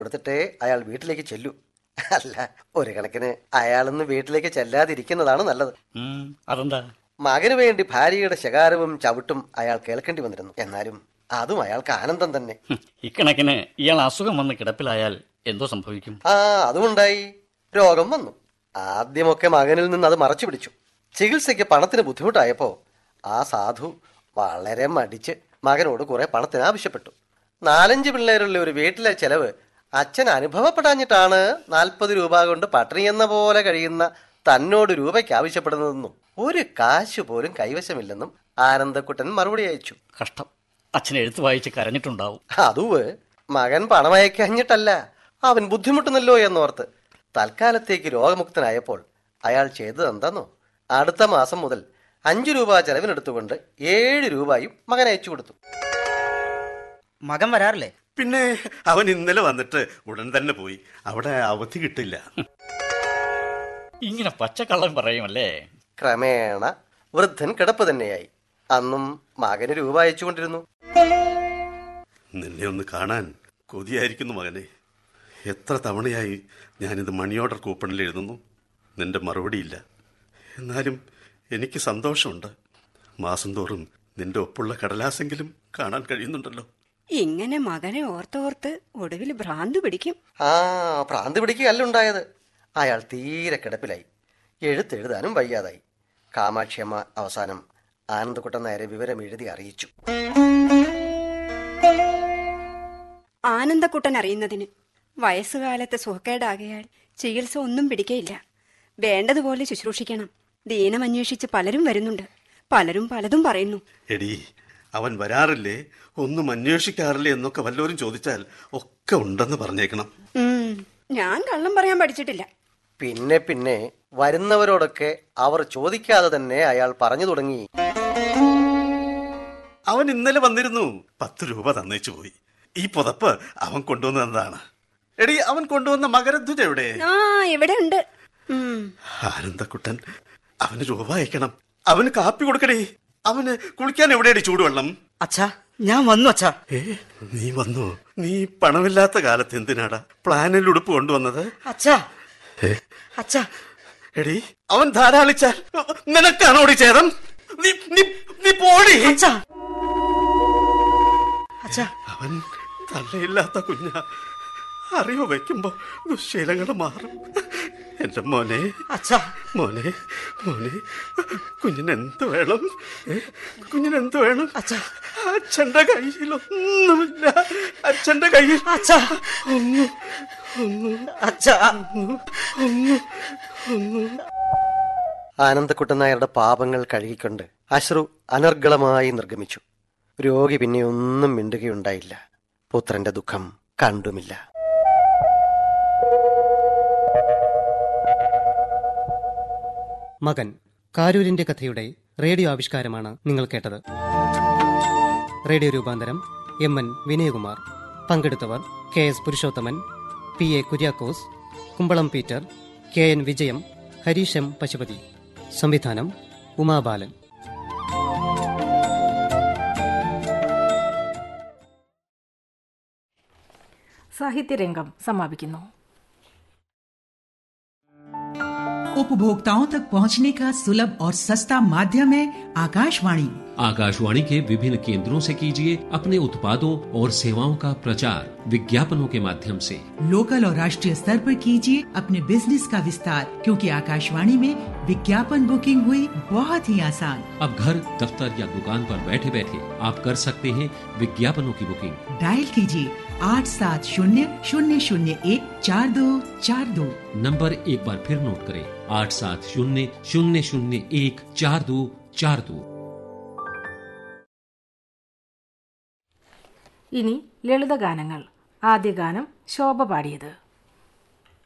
കൊടുത്തിട്ടേ അയാൾ വീട്ടിലേക്ക് ചെല്ലൂ അല്ല ഒരു കണക്കിന് അയാളൊന്ന് വീട്ടിലേക്ക് ചെല്ലാതിരിക്കുന്നതാണ് നല്ലത് ഉം, അതെന്താ മകന് വേണ്ടി ഭാര്യയുടെ ശകാരവും ചവിട്ടും അയാൾ കേൾക്കേണ്ടി വന്നിരുന്നു എന്നാലും അതും അയാൾക്ക് ആനന്ദം തന്നെ ഹും, ഇക്കണക്കിന് ഇയാൾ അസുഖം വന്ന് കിടപ്പിലായാൽ എന്തോ സംഭവിക്കും ആ അതുമുണ്ടായി രോഗം വന്നു ആദ്യമൊക്കെ മകനിൽ നിന്ന് അത് മറച്ചു പിടിച്ചു ചികിത്സയ്ക്ക് പണത്തിന് ബുദ്ധിമുട്ടായപ്പോ ആ സാധു വളരെ മടിച്ച് മകനോട് കുറെ പണത്തിന് ആവശ്യപ്പെട്ടു നാലഞ്ച് പിള്ളേരുള്ള ഒരു വീട്ടിലെ ചെലവ് അച്ഛൻ അനുഭവപ്പെടാഞ്ഞിട്ടാണ് നാൽപ്പത് രൂപ കൊണ്ട് പട്ടിണി എന്ന പോലെ കഴിയുന്ന തന്നോട് രൂപയ്ക്ക് ആവശ്യപ്പെടുന്നതെന്നും ഒരു കാശ് പോലും കൈവശമില്ലെന്നും ആനന്ദക്കുട്ടൻ മറുപടി അയച്ചു കഷ്ടം അച്ഛൻ എഴുത്ത് വായിച്ച് കരഞ്ഞിട്ടുണ്ടാവും അതുവ് മകൻ പണമയക്കഞ്ഞിട്ടല്ല അവൻ ബുദ്ധിമുട്ടുന്നല്ലോ എന്നോർത്ത് തൽക്കാലത്തേക്ക് രോഗമുക്തനായപ്പോൾ അയാൾ ചെയ്തത് എന്താന്നോ അടുത്ത മാസം മുതൽ അഞ്ചു രൂപ ചെലവിനെടുത്തുകൊണ്ട് ഏഴ് രൂപയും മകൻ അയച്ചു കൊടുത്തു മകൻ വരാറില്ലേ പിന്നെ അവൻ ഇന്നലെ വന്നിട്ട് ഉടൻ തന്നെ പോയി അവിടെ അവധി കിട്ടില്ല ഇങ്ങനെ പച്ചക്കള്ളം പറയുമല്ലേ ക്രമേണ വൃദ്ധൻ കിടപ്പ് തന്നെയായി അന്നും മകന് രൂപ അയച്ചുകൊണ്ടിരുന്നു നിന്നെ ഒന്ന് കാണാൻ കൊതിയായിരിക്കുന്നു മകനെ എത്ര തവണയായി ഞാനിത് മണി ഓർഡർ കൂപ്പണിൽ എഴുതുന്നു നിന്റെ മറുപടിയില്ല എന്നാലും എനിക്ക് സന്തോഷമുണ്ട് മാസം തോറും നിന്റെ ഒപ്പുള്ള കടലാസെങ്കിലും കാണാൻ കഴിയുന്നുണ്ടല്ലോ ഇങ്ങനെ മകനെ ഓർത്തോർത്ത് ഒടുവിൽ ഭ്രാന്ത് പിടിക്കും ആ ഭ്രാന്ത് പിടിക്കുകയല്ല ഉണ്ടായത് അയാൾ തീരെ കിടപ്പിലായി എഴുത്തെഴുതാനും വയ്യാതായി കാമാക്ഷിയമ്മ അവസാനം ആനന്ദക്കുട്ടൻ നേരെ വിവരം എഴുതി അറിയിച്ചു ആനന്ദക്കുട്ടൻ അറിയുന്നതിന് വയസ്സുകാലത്ത് സുഖക്കേടാകയാൽ ചികിത്സ ഒന്നും പിടിക്കയില്ല വേണ്ടതുപോലെ ശുശ്രൂഷിക്കണം ദീനം അന്വേഷിച്ച് പലരും വരുന്നുണ്ട് പലരും പലതും പറയുന്നു എടി അവൻ വരാറില്ലേ ഒന്നും അന്വേഷിക്കാറില്ലേ എന്നൊക്കെ വല്ലവരും ചോദിച്ചാൽ ഒക്കെ ഉണ്ടെന്ന് പറഞ്ഞേക്കണം ഉം, ഞാൻ കള്ളം പറയാൻ പഠിച്ചിട്ടില്ല പിന്നെ പിന്നെ വരുന്നവരോടൊക്കെ അവർ ചോദിക്കാതെ തന്നെ അയാൾ പറഞ്ഞു തുടങ്ങി അവൻ ഇന്നലെ വന്നിരുന്നു പത്ത് രൂപ തന്നേച്ചു പോയി ഈ പുതപ്പ് അവൻ കൊണ്ടുവന്നതാണ് എടി അവൻ കൊണ്ടുവന്ന മകരധ്വജ എവിടെ ആ ഇവിടെ ഉണ്ട് ഉം, ആനന്ദക്കുട്ടൻ അവന് രൂപ അയക്കണം അവന് കാപ്പി കൊടുക്കടേ അവന് കുളിക്കാൻ എവിടെയടി ചൂടുവെള്ളം അച്ഛാ ഞാൻ വന്നു അച്ഛാ ഏ നീ വന്നു നീ പണമില്ലാത്ത കാലത്ത് എന്തിനാടാ പ്ലാനിൽ ഉടുപ്പ് കൊണ്ടുവന്നത് അച്ഛാ ഏ അച്ഛാ എടി അവൻ ധാരാളിച്ചാൽ നിനക്കാണോ ഓടി ചേതം നീ നീ നീ പോടി അച്ഛാ അച്ഛാ അവൻ തലയില്ലാത്ത കുഞ്ഞ അറിവ് വയ്ക്കുമ്പോ ദുശീലങ്ങൾ മാറും എന്റെ മോനെ അച്ഛാ മോനെ മോനെ കുഞ്ഞിന് എന്ത് വേണം ഏ? കുഞ്ഞിന് എന്ത് വേണം അച്ഛാ. അച്ഛന്റെ കയ്യിലൊന്നുമില്ല അച്ഛന്റെ കയ്യിൽ അച്ഛാ ഒന്നും ഒന്നും അച്ഛാ ഒന്നും ഒന്നും ആനന്ദക്കുട്ടൻ നായരുടെ പാപങ്ങൾ കഴുകിക്കൊണ്ട് അശ്രു അനർഗളമായി നിർഗമിച്ചു രോഗി പിന്നെ ഒന്നും മിണ്ടുകയുണ്ടായില്ല പുത്രന്റെ ദുഃഖം കണ്ടുമില്ല മകൻ കാരൂരിന്റെ കഥയുടെ റേഡിയോ ആവിഷ്കാരമാണ് നിങ്ങൾ കേട്ടത് റേഡിയോ രൂപാന്തരം എം എൻ വിനയകുമാർ പങ്കെടുത്തവർ K S Purushothaman P A Kuriakose Kumbalam Peter K N Vijayam Harish M Pashupati സംവിധാനം ഉമാബാലൻ സാഹിത്യരംഗം സമാപിക്കുന്നു उपभोक्ताओं तक पहुंचने का सुलभ और सस्ता माध्यम है आकाशवाणी आकाशवाणी के विभिन्न केंद्रों से कीजिए अपने उत्पादों और सेवाओं का प्रचार विज्ञापनों के माध्यम से लोकल और राष्ट्रीय स्तर पर कीजिए अपने बिजनेस का विस्तार क्योंकि आकाशवाणी में विज्ञापन बुकिंग हुई बहुत ही आसान अब घर दफ्तर या दुकान पर बैठे बैठे आप कर सकते हैं विज्ञापनों की बुकिंग डायल कीजिए आठ सात शून्य शून्य शून्य एक चार दो चार दो नंबर एक बार फिर नोट करें आठ सात शून्य शून्य शून्य एक चार दो चार दो ഇനി ലളിതഗാനങ്ങൾ ആദ്യ ഗാനം ശോഭ പാടിയത്